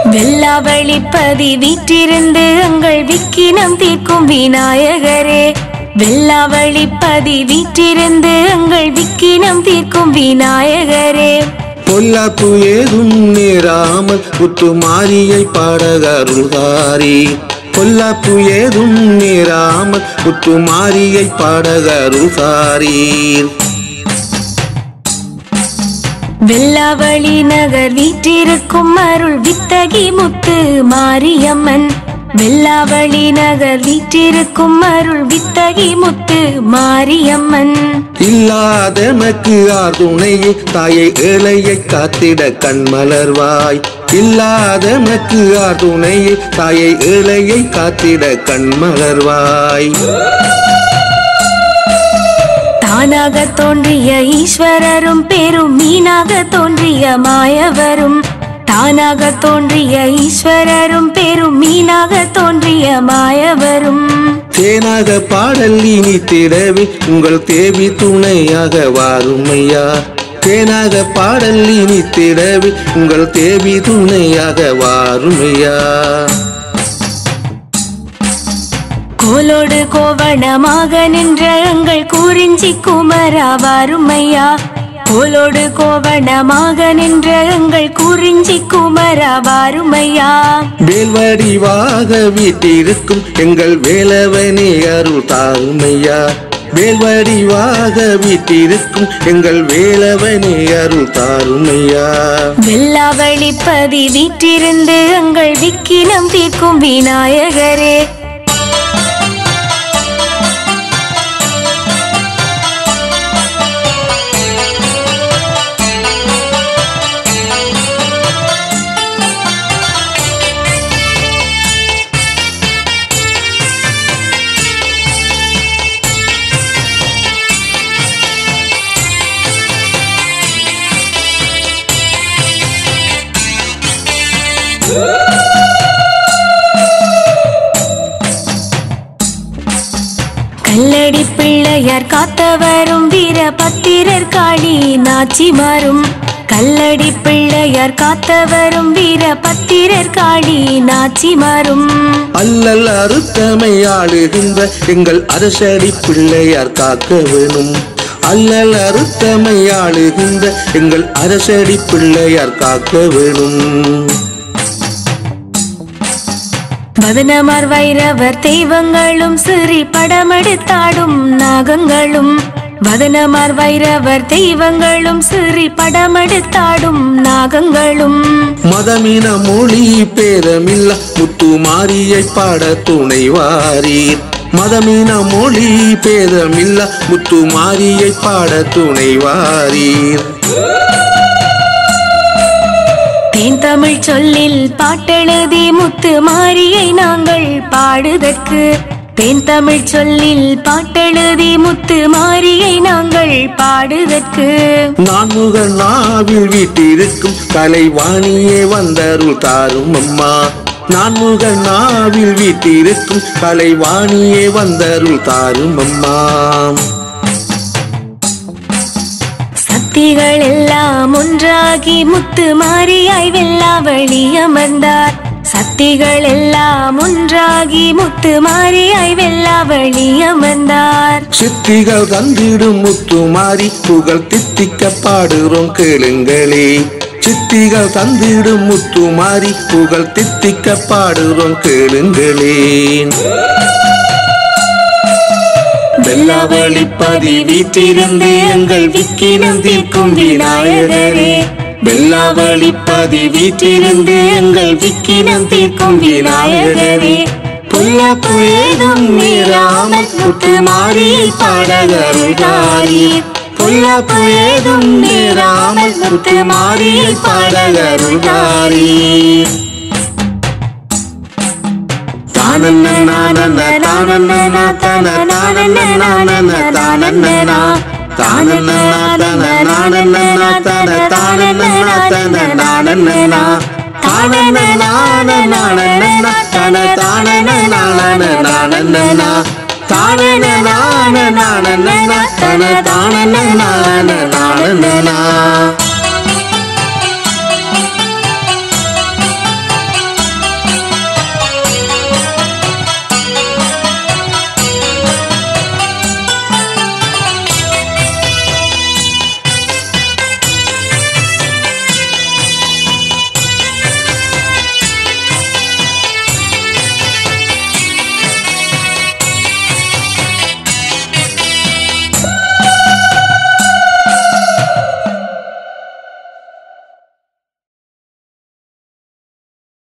வெள்ளாவளிப்பதி வீற்றிருந்து எங்கள் விக்கினம் தீர்க்கும் விநாயகரே வெள்ளாவளிப்பதி வீற்றிருந்து எங்கள் விக்கினம் தீர்க்கும் விநாயகரே பொல்லாப்பு ஏதும் நேராமல் முத்துமாரியை பாடகருள்காரி பொல்லாப்பு ஏதும் நேராமல் முத்துமாரியை பாடகருள்காரீர் வெள்ளாவளி நகர் வீற்றிருக்கும் அருள் வித்தகி முத்து மாரியம்மன் வெள்ளாவளி நகர் வீற்றிருக்கும் அருள் வித்தகி முத்து மாரியம்மன் இல்லாதமக்கு ஆர் துணையே தாயை ஏழையை காத்திட கண்மலர்வாய் இல்லாதமக்கு ஆர் துணையே தாயை ஏழையை காத்திட கண்மலர்வாய் தானாக தோன்றிய ஈஸ்வரரும் பெரும் மீனாக தோன்றிய மாயவரும் தானாக தோன்றிய ஈஸ்வரரும் பெரும் மீனாக தோன்றிய மாயவரும் தேனாக பாடல் இனி திடவே உங்கள் தேவி துணையாக வாருமையா தேனாக பாடல் இனி திடவே உங்கள் தேவி துணையாக வாருமையா கோலோடு கோவணமாக நின்ற எங்கள் குறிஞ்சி குமரா வாருமையா கோலோடு கோவணமாக நின்ற எங்கள் குறிஞ்சி குமரா வாருமையா வேல்வடிவாக வீட்டிருக்கும் எங்கள் வேலவனே அருள் தாருமையா வேல்வடிவாக வீட்டிருக்கும் எங்கள் வேலவனே அருள் தாருமையா வெள்ளாவளிப்பதி வீற்றிருந்து எங்கள் விக்கினம் தீர்க்கும் விநாயகரே கல்லடி பிள்ளையார் காத்தவரும் வீர பத்திரர் காளி நாச்சிமாரும் கல்லடி பிள்ளையார் காத்தவரும் வீர பத்திரர் காளி நாச்சிமாரும் அல்லல் அறுத்தமை ஆளுகின்ற எங்கள் அரசடி பிள்ளையார் காக்க வேணும் அல்லல் அறுத்தமை ஆளுகின்ற எங்கள் அரசடி பிள்ளையார் காக்க வேணும் வதனமார் வைரவர் தெய்வங்களும் சிறி படமெடுத்தாடும் நாகங்களும் வதனமார் வைரவர் தெய்வங்களும் சிறி படமெடுத்தாடும் நாகங்களும் மதமின மொழி பேரமில்ல முத்துமாரியை பாட துணை வாரீர் மதமின மொழி பேதமில்ல முத்துமாரியை பாட துணை வாரீர் தேன் தமிழ் சொல்லில் பாட்டெழுதி முத்து மாரியை நாங்கள் பாடுதற்கு தேன் தமிழ் சொல்லில் பாட்டெழுதி முத்து மாரியை நாங்கள் பாடுதற்கு நான்முக நாவில் வீட்டிருக்கும் கலைவாணியே வந்தருள் தாரும் அம்மா நான்முக நாவில் வீட்டிருக்கும் கலைவாணியே வந்தருள் தாரும் அம்மா சக்திகள் எல்லாம் ஒன்றாகி முத்து மாரியாய் வெல்லாவழி அமர்ந்தார் சக்திகள் எல்லாம் ஒன்றாகி முத்து மாரியாய் வெல்லாவழி அமர்ந்தார் சித்திகள் தந்திடும் முத்துமாரி புகழ் தித்திக்க பாடுறோம் கேளுங்களே சித்திகள் தந்திடும் முத்துமாரி புகழ் தித்திக்க பாடுறோம் கேளுங்களேன் வெள்ளாவளிப்பதி வீற்றிருந்து எங்கள் விக்கினம் தீர்க்கும் விநாயகரே வெள்ளாவளிப்பதி வீற்றிருந்து எங்கள் விக்கினம் தீர்க்கும் விநாயகரே பொல்லாப்பு ஏதும் மீறாமல் முத்து மாறியை பாடகருளாரி பொல்லாப்பு ஏதும் மீறாமல் முத்து மாறியை பாடகருளாரி தானன்ன நானன்ன தானன்ன நாத்தன நானன்ன நானன்ன தானன்ன தானன்ன நாதன நானன்ன நாத்தன தானன்ன நாத்தன நானன்ன தானன்ன நான நானன்ன நாத்தன தானன்ன நானன நானன்ன தானன்ன நான நானன்ன நாத்தன தானன்ன நான நானன்ன